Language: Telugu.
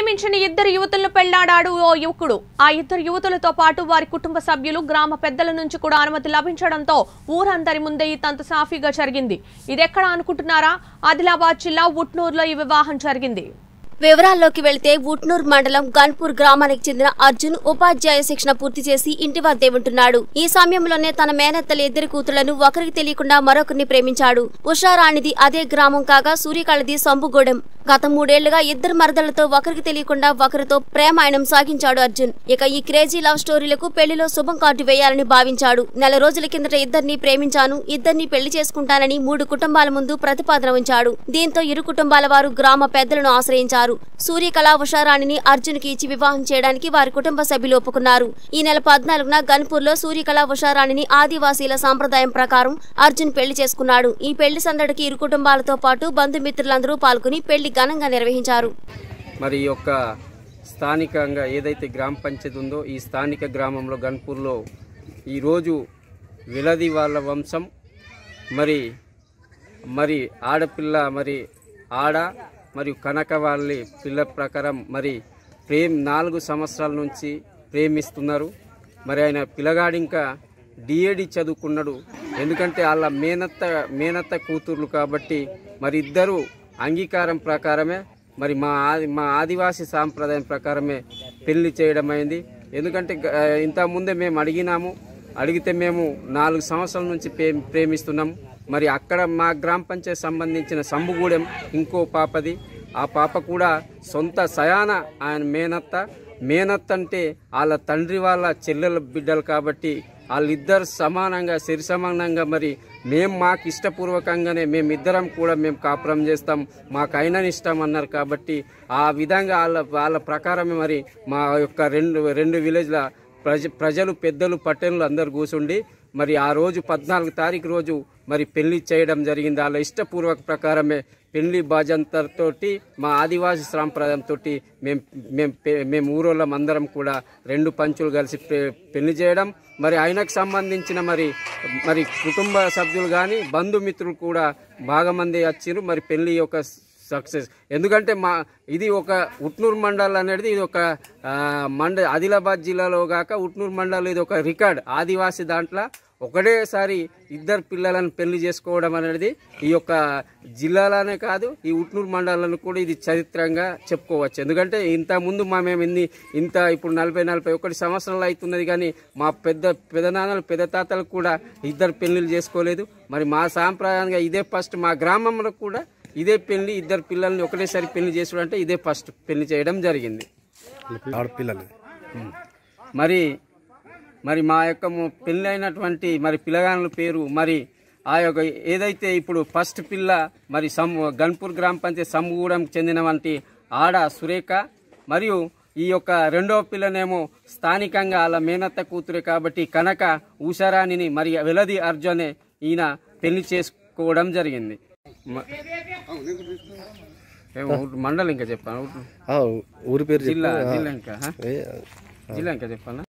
ప్రేమించిన ఇద్దరు యువతులను పెళ్లాడాడు ఓ యువకుడు ఆ ఇద్దరు యువతులతో పాటు వారి కుటుంబ సభ్యులు గ్రామ పెద్దల నుంచి కూడా అనుమతి లభించడంతో ఊరందరి ముందే ఈ తంతు సాఫీగా జరిగింది ఇదెక్కడ అనుకుంటున్నారా ఆదిలాబాద్ జిల్లా ఉట్నూరులో ఈ వివాహం జరిగింది వివరాల్లోకి వెళ్తే ఉట్నూర్ మండలం గన్పూర్ గ్రామానికి చెందిన అర్జున్ ఉపాధ్యాయ శిక్షణ పూర్తి చేసి ఇంటి వద్దే ఉంటున్నాడు ఈ సమయంలోనే తన మేనత్తల ఇద్దరు కూతుళ్లను ఒకరికి తెలియకుండా మరొకరిని ప్రేమించాడు ఉషారాణిది అదే గ్రామం కాగా సూర్యకళది సంబుగూడెం గత మూడేళ్లుగా ఇద్దరు మరదలతో ఒకరికి తెలియకుండా ఒకరితో ప్రేమాయణం సాగించాడు అర్జున్ ఇక ఈ క్రేజీ లవ్ స్టోరీలకు పెళ్లిలో శుభం కార్డు వేయాలని భావించాడు నెల రోజుల కిందట ఇద్దరిని ప్రేమించాను ఇద్దరిని పెళ్లి చేసుకుంటానని మూడు కుటుంబాల ముందు ప్రతిపాదన ఉంచాడు దీంతో ఇరు కుటుంబాల వారు గ్రామ పెద్దలను ఆశ్రయించారు సూర్యకళ ఉషారాణిని అర్జున్ కి ఇచ్చి వివాహం చేయడానికి వారి కుటుంబ సభ్యులు ఒప్పుకున్నారు ఈ నెల పద్నాలుగున గన్పూర్లో సూర్యకళ ఉషారాణిని ఆదివాసీల సాంప్రదాయం ప్రకారం అర్జున్ పెళ్లి చేసుకున్నాడు ఈ పెళ్లి సందడికి ఇరు కుటుంబాలతో పాటు బంధుమిత్రులందరూ పాల్గొని పెళ్లి ఘనంగా నిర్వహించారు మరి ఈ యొక్క స్థానికంగా ఏదైతే గ్రామ పంచాయతీ ఉందో ఈ స్థానిక గ్రామంలో గన్పూర్లో ఈరోజు విలది వాళ్ళ వంశం మరి మరి ఆడపిల్ల మరి ఆడ మరియు కనక వాళ్ళ పిల్ల ప్రకారం మరి ప్రేమ్ నాలుగు సంవత్సరాల నుంచి ప్రేమిస్తున్నారు మరి ఆయన పిల్లగాడు ఇంకా డిఏడి చదువుకున్నాడు ఎందుకంటే వాళ్ళ మేనత్త మేనత్త కూతుర్లు కాబట్టి మరి ఇద్దరు అంగీకారం ప్రకారమే మరి మా ఆది మా ఆదివాసీ సాంప్రదాయం ప్రకారమే పెళ్లి చేయడం అయింది ఎందుకంటే గ- ఇంత ముందే మేము అడిగినాము అడిగితే మేము నాలుగు సంవత్సరాల నుంచి ప్రే ప్రేమిస్తున్నాం మరి అక్కడ మా గ్రామ పంచాయతీ సంబంధించిన సంబుగూడెం ఇంకో పాపది ఆ పాప కూడా సొంత సయాన ఆయన మేనత్త మేనత్త అంటే వాళ్ళ తండ్రి వాళ్ళ చెల్లెల బిడ్డలు కాబట్టి వాళ్ళిద్దరు సమానంగా సరి సమానంగా మరి మేము మాకు ఇష్టపూర్వకంగానే మేమిద్దరం కూడా మేము కాపురం చేస్తాం మాకు అయినని ఇష్టం అన్నారు కాబట్టి ఆ విధంగా వాళ్ళ వాళ్ళ ప్రకారమే మరి మా యొక్క రెండు రెండు విలేజ్ల ప్రజ ప్రజలు పెద్దలు పట్టణులు అందరు కూర్చుండి మరి ఆ రోజు పద్నాలుగు తారీఖు రోజు మరి పెళ్లి చేయడం జరిగింది వాళ్ళ ఇష్టపూర్వక ప్రకారమే పెళ్లి బాజంతతోటి మా ఆదివాసీ సాంప్రదాయంతో మేము మేము పె- మేము ఊరోళ్ళం అందరం కూడా రెండు పంచులు కలిసి పె- పెళ్లి చేయడం మరి ఆయనకు సంబంధించిన మరి మరి కుటుంబ సభ్యులు కానీ బంధుమిత్రులు కూడా బాగా మంది వచ్చిర్రు మరి పెళ్లి యొక్క సక్సెస్ ఎందుకంటే మా ఇది ఒక ఉట్నూరు మండల్ అనేది ఇది ఒక ఆ, మండ ఆదిలాబాద్ జిల్లాలో కాక ఉట్నూరు మండల్ ఇది ఒక రికార్డ్ ఆదివాసీ దాంట్లో ఒకటేసారి ఇద్దరు పిల్లలను పెళ్లి చేసుకోవడం అనేది ఈ యొక్క జిల్లాలోనే కాదు ఈ ఉట్నూరు మండలాలను కూడా ఇది చరిత్రంగా చెప్పుకోవచ్చు ఎందుకంటే ఇంత ముందు మా మేము ఇన్ని ఇంత ఇప్పుడు నలభై నలభై ఒకటి సంవత్సరాలు అవుతున్నది కానీ మా పెద్ద పెదనాన్నలు పెద్ద తాతలు కూడా ఇద్దరు పెళ్లిళ్ళు చేసుకోలేదు మరి మా సాంప్రదాయంగా ఇదే ఫస్ట్ మా గ్రామంలో కూడా ఇదే పెళ్లి ఇద్దరు పిల్లల్ని ఒకటేసారి పెళ్లి చేసుడు అంటే ఇదే ఫస్ట్ పెళ్లి చేయడం జరిగింది ఆడపిల్లలు మరి మరి మా యొక్క ము- పెళ్లి అయినటువంటి మరి పిల్లగానుల పేరు మరి ఆ యొక్క ఏదైతే ఇప్పుడు ఫస్ట్ పిల్ల మరి సమ్ గన్పూర్ గ్రామ పంచాయతీ సమ్గూడెంకి చెందినవంటి ఆడ సురేఖ మరియు ఈ యొక్క రెండవ పిల్లనేమో స్థానికంగా వాళ్ళ మేనత్త కూతురే కాబట్టి కనక ఉషారాణిని మరి వెలది అర్జునే ఈయన పెళ్లి చేసుకోవడం జరిగింది మ- ఏమో ఊరు- మండలం ఇంకా చెప్పాను ఊరు- ఆ, ఊరి పేరు జిల్లా చెప్పు. జిల్లా ఇంకా హ? ఏ, జిల్లా ఇంకా చెప్పాలా